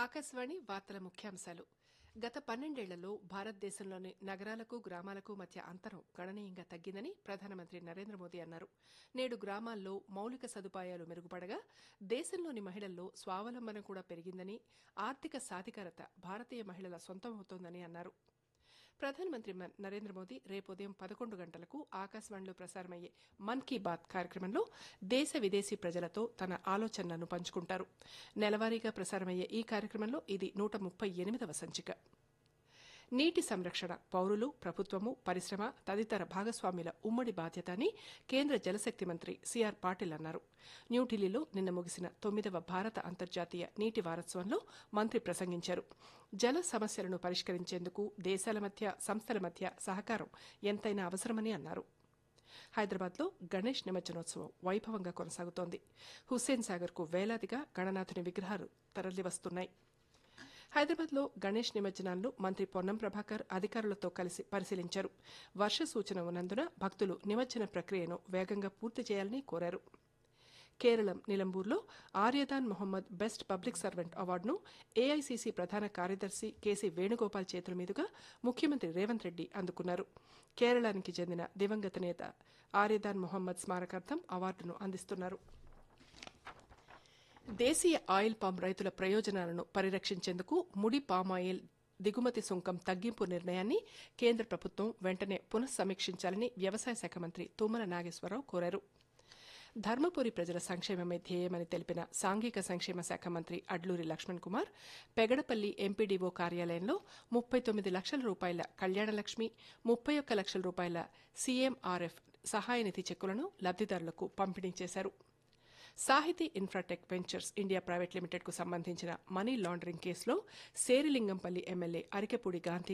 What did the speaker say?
ఆకాశవాణి వార్తల ముఖ్యాంశాలు గత పన్నెండేళ్లలో భారతదేశంలోని నగరాలకు గ్రామాలకు మధ్య అంతరం గణనీయంగా తగ్గిందని ప్రధానమంత్రి నరేంద్ర మోదీ అన్నారు నేడు గ్రామాల్లో మౌలిక సదుపాయాలు మెరుగుపడగా దేశంలోని మహిళల్లో స్వావలంబన కూడా పెరిగిందని ఆర్థిక సాధికారత భారతీయ మహిళల సొంతమవుతోందని అన్నారు ప్రధానమంత్రి మ- నరేంద్ర మోదీ రేపు ఉదయం పదకొండు గంటలకు ఆకాశవాణిలో ప్రసారమయ్యే మన్ కీ బాత్ కార్యక్రమంలో దేశ విదేశీ ప్రజలతో తన ఆలోచనలను పంచుకుంటారు నెలవారీగా ప్రసారమయ్యే ఈ కార్యక్రమంలో ఇది నూట ముప్పై ఎనిమిదవ సంచిక నీటి సంరక్షణ పౌరులు ప్రభుత్వము పరిశ్రమ తదితర భాగస్వామ్యుల ఉమ్మడి బాధ్యత అని కేంద్ర జలశక్తి మంత్రి సిఆర్ పాటిల్ అన్నారు న్యూఢిల్లీలో నిన్న ముగిసిన తొమ్మిదవ భారత అంతర్జాతీయ నీటి వారోత్సవంలో మంత్రి ప్రసంగించారు జల సమస్యలను పరిష్కరించేందుకు దేశాల మధ్య సంస్థల మధ్య సహకారం ఎంతైనా అవసరమని అన్నారు హైదరాబాద్లో గణేష్ నిమజ్జనోత్సవం వైభవంగా కొనసాగుతోంది హుస్సేన్ సాగర్కు వేలాదిగా గణనాథుని విగ్రహాలు తరలివస్తున్నాయి హైదరాబాద్లో గణేష్ నిమజ్జనాలను మంత్రి పొన్నం ప్రభాకర్ అధికారులతో కలిసి పరిశీలించారు వర్ష సూచన ఉన్నందున భక్తులు నిమజ్జన ప్రక్రియను వేగంగా పూర్తి చేయాలని కోరారు కేరళం నిలంబూర్లో Aryadan Mohammed best public servant అవార్డును ఏఐసీసీ ప్రధాన కార్యదర్శి కేసీ వేణుగోపాల్ చేతుల మీదుగా ముఖ్యమంత్రి రేవంత్ రెడ్డి అందుకున్నారు కేరళానికి చెందిన దివంగత నేత ఆర్యదాన్ మొహమ్మద్ స్మారకార్థం అవార్డును అందిస్తున్నారు దేశీయ ఆయిల్ పామ్ రైతుల ప్రయోజనాలను పరిరక్షించేందుకు ముడి పామాయిల్ దిగుమతి సుంకం తగ్గింపు నిర్ణయాన్ని కేంద్ర ప్రభుత్వం వెంటనే పునఃసమీక్షించాలని వ్యవసాయ శాఖ మంత్రి తుమ్మల నాగేశ్వరరావు కోరారు ధర్మపురి ప్రజల సంక్షేమమే ధ్యేయమని తెలిపిన సాంఘిక సంక్షేమ శాఖ మంత్రి అడ్లూరి లక్ష్మణ్ కుమార్ పెగడపల్లి ఎంపీడీఓ కార్యాలయంలో ముప్పై తొమ్మిది లక్షల రూపాయల కళ్యాణలక్ష్మి ముప్పై ఒక్క లక్షల రూపాయల సీఎంఆర్ఎఫ్ సహాయ నిధి చెక్కులను లబ్దిదారులకు పంపిణీ చేశారు Sahithi infratech ventures India private limited కు సంబంధించిన మనీ లాండరింగ్ కేసులో సేరిలింగంపల్లి ఎమ్మెల్యే అరికెపూడి గాంధీ